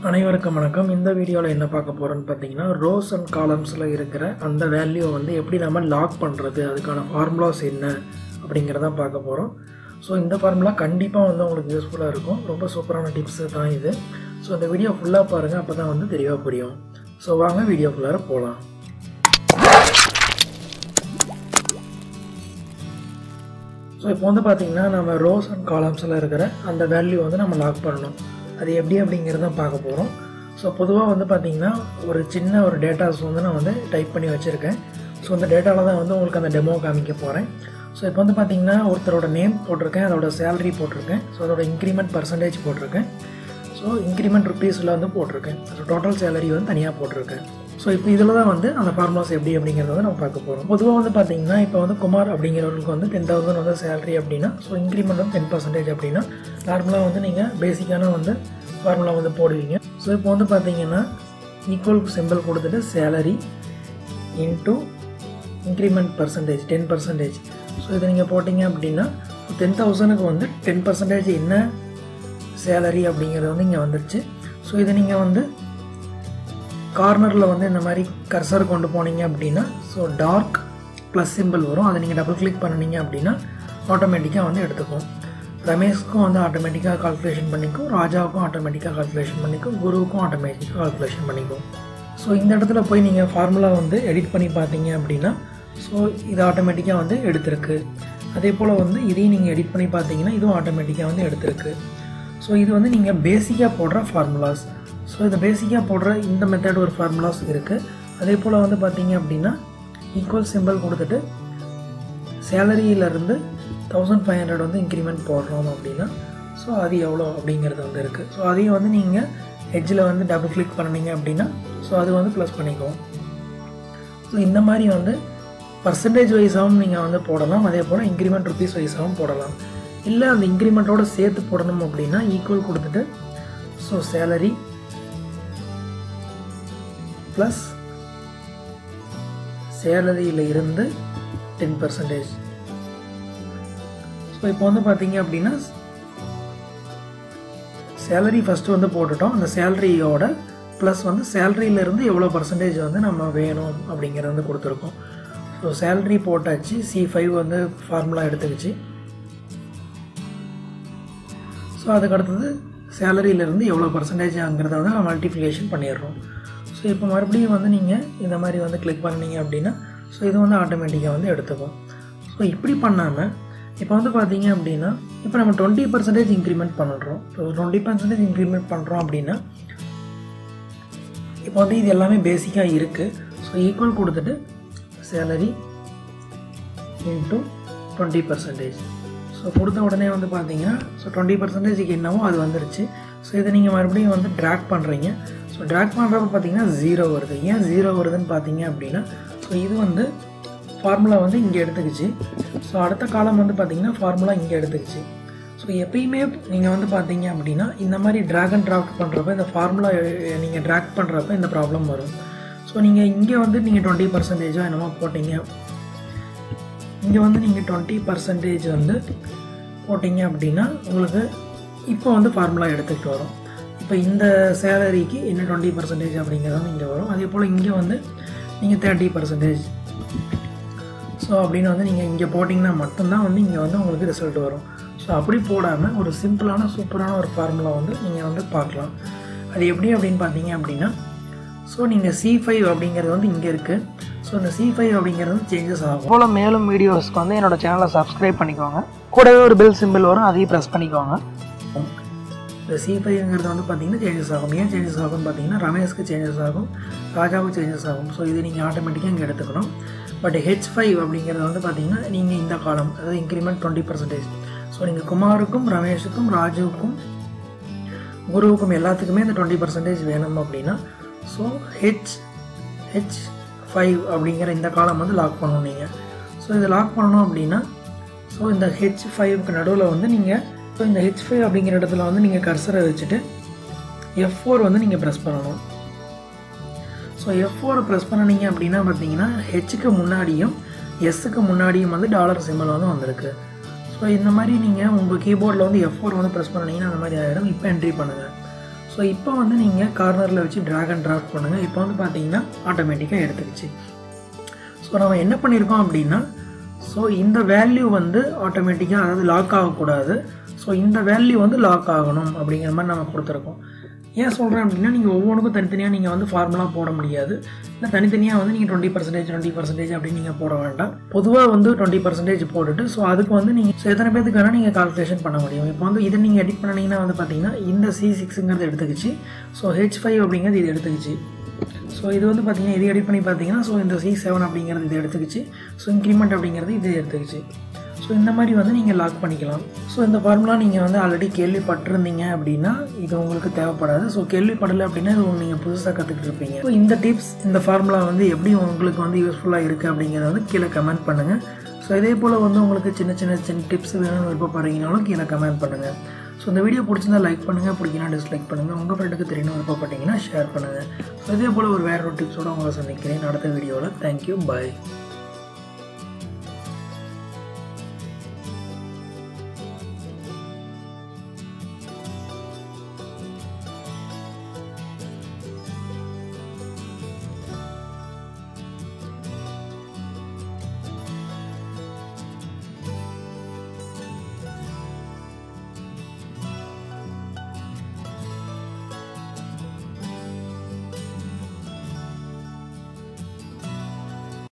அனைவருக்கும் வணக்கம் இந்த வீடியோவில் என்ன பார்க்க போகிறோன்னு பார்த்தீங்கன்னா ரோஸ் அண்ட் காலம்ஸில் இருக்கிற அந்த வேல்யூ வந்து எப்படி நம்ம லாக் பண்ணுறது அதுக்கான ஃபார்முலாஸ் என்ன அப்படிங்கிறத பார்க்க போகிறோம் ஸோ இந்த ஃபார்முலா கண்டிப்பாக வந்து உங்களுக்கு யூஸ்ஃபுல்லாக இருக்கும் ரொம்ப சூப்பரான டிப்ஸு தான் இது ஸோ இந்த வீடியோ ஃபுல்லாக பாருங்கள் அப்போ தான் வந்து தெளிவாக புரியும் ஸோ வாங்க வீடியோக்குள்ளார போகலாம் ஸோ இப்போ வந்து பார்த்தீங்கன்னா நம்ம ரோஸ் அண்ட் காலம்ஸில் இருக்கிற அந்த வேல்யூ வந்து நம்ம லாக் பண்ணணும் அது எப்படி அப்படிங்கிறத பார்க்க போகிறோம் ஸோ பொதுவாக வந்து பார்த்தீங்கன்னா ஒரு சின்ன ஒரு டேட்டாஸ் வந்து நான் வந்து டைப் பண்ணி வச்சுருக்கேன் ஸோ அந்த டேட்டாவில் தான் வந்து உங்களுக்கு அந்த டெமோ காமிக்க போகிறேன் ஸோ இப்போ வந்து பார்த்தீங்கன்னா ஒருத்தரோட நேம் போட்டிருக்கேன் அதோட சேலரி போட்டிருக்கேன் ஸோ அதோட இன்க்ரிமெண்ட் பர்சன்டேஜ் போட்டிருக்கேன் ஸோ இன்க்ரிமெண்ட் ருப்பீஸில் வந்து போட்டிருக்கேன் ஸோ டோட்டல் சேலரி வந்து தனியாக போட்டிருக்கேன் ஸோ இப்போ இதில் தான் வந்து அந்த ஃபார்முலாஸ் எப்படி அப்படிங்கிறத வந்து நம்ம பார்க்க போகிறோம் பொதுவாக வந்து பார்த்தீங்கன்னா இப்போ வந்து குமார் அப்படிங்கிறவங்களுக்கு வந்து டென் தௌசண்ட் வந்து சேலரி அப்படின்னா ஸோ இன்க்ரிமெண்ட் வந்து டென் பர்சன்டேஜ் அப்படின்னா நார்மலாக வந்து நீங்கள் பேசிக்கான வந்து ஃபார்முலா வந்து போடுவீங்க ஸோ இப்போ வந்து பார்த்தீங்கன்னா ஈக்குவல் சிம்பிள் கொடுத்துட்டு salary into increment percentage ten percentage so இதை நீங்கள் போட்டிங்க அப்படின்னா டென் தௌசண்ட்க்கு வந்து டென் பர்சன்டேஜ் என்ன சேலரி அப்படிங்கிறது வந்து இங்கே வந்துருச்சு ஸோ இதை நீங்கள் வந்து கார்னரில் வந்து இந்த மாதிரி கர்சர் கொண்டு போனீங்க அப்படின்னா ஸோ டார்க் ப்ளஸ் சிம்பிள் வரும் அதை நீங்கள் டபுள் கிளிக் பண்ணினீங்க அப்படின்னா ஆட்டோமேட்டிக்காக வந்து எடுத்துக்கும் ரமேஷ்க்கும் வந்து ஆட்டோமேட்டிக்காக கால்குலேஷன் பண்ணிக்கும் ராஜாவுக்கும் ஆட்டோமேட்டிக்காக கால்குலேஷன் பண்ணிக்கும் குருவுக்கும் ஆட்டோமேட்டிக்காக கால்குலேஷன் பண்ணிக்கும் ஸோ இந்த இடத்துல போய் நீங்கள் ஃபார்முலா வந்து எடிட் பண்ணி பார்த்தீங்க அப்படின்னா ஸோ இது ஆட்டோமேட்டிக்காக வந்து எடுத்திருக்கு அதே போல் வந்து இதையும் நீங்கள் எடிட் பண்ணி பார்த்தீங்கன்னா இதுவும் ஆட்டோமேட்டிக்காக வந்து எடுத்திருக்கு ஸோ இது வந்து நீங்கள் பேசிக்காக போடுற ஃபார்முலாஸ் ஸோ இந்த பேசிக்காக போடுற இந்த மெத்தட் ஒரு ஃபார்முலாஸ் இருக்குது அதே போல் வந்து பார்த்தீங்க அப்படின்னா ஈக்குவல் சிம்பிள் கொடுத்துட்டு சேலரியிலேருந்து தௌசண்ட் ஃபைவ் ஹண்ட்ரட் வந்து இன்க்ரிமெண்ட் போடுறோம் அப்படின்னா ஸோ அது எவ்வளோ அப்படிங்கிறது வந்து இருக்குது ஸோ அதையும் வந்து நீங்கள் ஹெட்ஜில் வந்து டபுள் கிளிக் பண்ணினீங்க அப்படின்னா ஸோ அது வந்து ப்ளஸ் பண்ணிக்குவோம் ஸோ இந்த மாதிரி வந்து பர்சன்டேஜ் வைஸாகவும் நீங்கள் வந்து போடலாம் அதே போல் இன்க்ரிமெண்ட் ருபீஸ் வைஸாகவும் போடலாம் இல்லை அந்த இன்க்ரிமெண்ட்டோட சேர்த்து போடணும் அப்படின்னா ஈக்குவல் கொடுத்துட்டு ஸோ சேலரி ப்ளஸ் சேலரியில் இருந்து டென் பர்சன்டேஜ் ஸோ இப்போ வந்து பார்த்தீங்க அப்படின்னா சேலரி ஃபஸ்ட்டு வந்து போட்டுட்டோம் அந்த சேலரியோட ப்ளஸ் வந்து சேலரியிலேருந்து எவ்வளோ பர்சன்டேஜ் வந்து நம்ம வேணும் அப்படிங்கிறத வந்து கொடுத்துருக்கோம் ஸோ சேலரி போட்டாச்சு சி ஃபைவ் வந்து ஃபார்முலா எடுத்துக்கிச்சு ஸோ அதுக்கு அடுத்தது சேலரியிலேருந்து எவ்வளோ பர்சன்டேஜ்ங்கிறத வந்து நம்ம மல்டிப்ளிகேஷன் பண்ணிடுறோம் ஸோ இப்போ மறுபடியும் வந்து நீங்கள் இந்த மாதிரி வந்து கிளிக் பண்ணீங்க அப்படின்னா ஸோ இது வந்து ஆட்டோமேட்டிக்காக வந்து எடுத்துக்கும் ஸோ இப்படி பண்ணாமல் இப்போ வந்து பார்த்தீங்க அப்படின்னா இப்போ நம்ம டுவெண்ட்டி பர்சன்டேஜ் இன்க்ரிமெண்ட் பண்ணுறோம் இப்போ டுவெண்ட்டி பர்சன்டேஜ் இன்க்ரிமெண்ட் பண்ணுறோம் அப்படின்னா இப்போ வந்து இது எல்லாமே பேசிக்காக இருக்குது ஸோ ஈக்குவல் கொடுத்துட்டு salary into twenty percentage so கொடுத்த உடனே வந்து பார்த்தீங்கன்னா ஸோ டுவெண்ட்டி பர்சன்டேஜுக்கு என்னவோ அது வந்துருச்சு ஸோ இதை நீங்கள் மறுபடியும் வந்து ட்ராக் பண்ணுறீங்க ஸோ ட்ராக் பண்ணுறப்ப பார்த்தீங்கன்னா ஜீரோ வருது ஏன் ஜீரோ வருதுன்னு பார்த்தீங்க அப்படின்னா ஸோ இது வந்து ஃபார்முலா வந்து இங்கே எடுத்துக்கிச்சு ஸோ அடுத்த காலம் வந்து பார்த்தீங்கன்னா ஃபார்முலா இங்கே எடுத்துக்கிச்சு ஸோ எப்பயுமே நீங்கள் வந்து பார்த்தீங்க அப்படின்னா இந்த மாதிரி ட்ராக் அண்ட் ட்ராப் பண்ணுறப்ப இந்த ஃபார்முலா நீங்கள் ட்ராக் பண்ணுறப்ப இந்த ப்ராப்ளம் வரும் ஸோ நீங்கள் இங்கே வந்து நீங்கள் டுவெண்ட்டி பர்சன்டேஜோ என்னமோ போட்டிங்க இங்கே வந்து நீங்கள் டுவெண்ட்டி பர்சன்டேஜ் வந்து போட்டிங்க அப்படின்னா உங்களுக்கு இப்போ வந்து ஃபார்முலா எடுத்துக்கிட்டு வரும் இப்போ இந்த சேலரிக்கு என்ன டுவெண்ட்டி பர்சன்டேஜ் அப்படிங்கிறது இங்கே வரும் அதே போல் இங்கே வந்து நீங்கள் தேர்ட்டி பர்சன்டேஜ் ஸோ அப்படின்னு வந்து நீங்கள் இங்கே போட்டிங்கன்னா மட்டும்தான் வந்து இங்கே வந்து உங்களுக்கு ரிசல்ட் வரும் ஸோ அப்படி போடாமல் ஒரு சிம்பிளான சூப்பரான ஒரு ஃபார்முலா வந்து நீங்கள் வந்து பார்க்கலாம் அது எப்படி அப்படின்னு பார்த்தீங்க அப்படின்னா ஸோ நீங்கள் சி ஃபைவ் அப்படிங்கிறது வந்து இங்கே இருக்குது ஸோ இந்த சி ஃபைவ் அப்படிங்கிறது வந்து சேஞ்சஸ் ஆகும் போல் மேலும் வீடியோஸ்க்கு வந்து என்னோட சேனலை சப்ஸ்கிரைப் பண்ணிக்கோங்க கூடவே ஒரு பெல் சிம்பிள் வரும் அதையும் ப்ரெஸ் பண்ணிக்கோங்க இந்த சி ஃபைவ்ங்கிறது வந்து பார்த்தீங்கன்னா சேஞ்சஸ் ஆகும் ஏன் சேஞ்சஸ் ஆகும்னு பார்த்தீங்கன்னா ரமேஷ்க்கு சேஞ்சஸ் ஆகும் ராஜாவுக்கு சேஞ்சஸ் ஆகும் ஸோ இது நீங்கள் ஆட்டோமேட்டிக்காக இங்கே எடுத்துக்கணும் பட் ஹெச் ஃபைவ் அப்படிங்கிறது வந்து பார்த்தீங்கன்னா நீங்கள் இந்த காலம் அதாவது இன்க்ரிமெண்ட் டுவெண்ட்டி பர்சன்டேஜ் ஸோ நீங்கள் குமாருக்கும் ரமேஷுக்கும் ராஜுவுக்கும் குருவுக்கும் எல்லாத்துக்குமே இந்த டுவெண்ட்டி பர்சன்டேஜ் வேணும் அப்படின்னா ஸோ ஹெச் ஹெச் ஃபைவ் அப்படிங்கிற இந்த காலம் வந்து லாக் பண்ணணும் நீங்கள் ஸோ இதை லாக் பண்ணணும் அப்படின்னா ஸோ இந்த ஹெச் ஃபைவ்க்கு நடுவில் வந்து நீங்கள் ஸோ இந்த ஹெச் ஃபைவ் அப்படிங்கிற இடத்துல வந்து நீங்கள் கர்சரை வச்சுட்டு எஃப் ஃபோர் வந்து நீங்கள் ப்ரெஸ் பண்ணணும் ஸோ எஃப் ஃபோர் ப்ரெஸ் பண்ணினீங்க அப்படின்னா பார்த்தீங்கன்னா ஹெச்சுக்கு முன்னாடியும் எஸ்ஸுக்கு முன்னாடியும் வந்து டாலர் சிம்பிள் வந்து வந்திருக்கு ஸோ இந்த மாதிரி நீங்கள் உங்கள் கீபோர்டில் வந்து எஃப் ஃபோர் வந்து ப்ரெஸ் பண்ணினீங்கன்னா அந்த மாதிரி ஆகிடும் இப்போ என்ட்ரி பண்ணுங்கள் ஸோ இப்போ வந்து நீங்கள் கார்னரில் வச்சு ட்ராக் அண்ட் ட்ராப் பண்ணுங்கள் இப்போ வந்து பார்த்தீங்கன்னா ஆட்டோமேட்டிக்காக எடுத்துக்கிச்சு ஸோ நம்ம என்ன பண்ணியிருக்கோம் அப்படின்னா ஸோ இந்த வேல்யூ வந்து ஆட்டோமேட்டிக்காக அதாவது லாக் ஆகக்கூடாது ஸோ இந்த வேல்யூ வந்து லாக் ஆகணும் அப்படிங்கிற மாதிரி நம்ம கொடுத்துருக்கோம் ஏன் சொல்கிறேன் அப்படின்னா நீங்கள் ஒவ்வொன்றுக்கும் தனித்தனியாக நீங்கள் வந்து ஃபார்முலா போட முடியாது இல்லை தனித்தனியாக வந்து நீங்கள் டுவெண்ட்டி பர்சன்டேஜ் டுவெண்ட்டி பர்சன்டேஜ் அப்படின்னு நீங்கள் போட வேண்டாம் பொதுவாக வந்து டுவெண்ட்டி பர்சன்டேஜ் போட்டுட்டு ஸோ அதுக்கு வந்து நீங்கள் ஸோ எத்தனை பேருக்கு வேணால் நீங்கள் கால்குலேஷன் பண்ண முடியும் இப்போ வந்து இதை நீங்கள் எடிட் பண்ணிங்கன்னா வந்து பார்த்தீங்கன்னா இந்த சி சிக்ஸுங்கிறது எடுத்துக்கிச்சு ஸோ ஹெச் ஃபைவ் அப்படிங்கிறது இது எடுத்துக்கிச்சு ஸோ இது வந்து பார்த்தீங்கன்னா இது எடிட் பண்ணி பார்த்தீங்கன்னா ஸோ இந்த சி செவன் அப்படிங்கிறது இது எடுத்துக்கிச்சு ஸோ இன்க்ரிமெண்ட் அப்படிங்கிறது இது எடுத்துக்கிச்சு ஸோ இந்த மாதிரி வந்து நீங்கள் லாக் பண்ணிக்கலாம் ஸோ இந்த ஃபார்முலா நீங்கள் வந்து ஆல்ரெடி கேள்விப்பட்டிருந்தீங்க அப்படின்னா இது உங்களுக்கு தேவைப்படாது ஸோ கேள்விப்படலை அப்படின்னா இது நீங்கள் புதுசாக கற்றுக்கிட்டு இருப்பீங்க ஸோ இந்த டிப்ஸ் இந்த ஃபார்முலா வந்து எப்படி உங்களுக்கு வந்து யூஸ்ஃபுல்லாக இருக்குது அப்படிங்கிறத வந்து கீழே கமெண்ட் பண்ணுங்கள் ஸோ இதே போல் வந்து உங்களுக்கு சின்ன சின்ன சின்ன டிப்ஸ் வேணும்னு விருப்பப்படுறீங்கனாலும் கீழே கமெண்ட் பண்ணுங்கள் ஸோ இந்த வீடியோ பிடிச்சிருந்தா லைக் பண்ணுங்கள் பிடிக்கினா டிஸ்லைக் பண்ணுங்கள் உங்கள் ஃப்ரெண்டுக்கு தெரியணும் விருப்பப்பட்டீங்கன்னா ஷேர் பண்ணுங்கள் ஸோ இதே போல் ஒரு வேறு ஒரு டிப்ஸோடு உங்களை சந்திக்கிறேன் அடுத்த வீடியோவில் தேங்க்யூ பாய்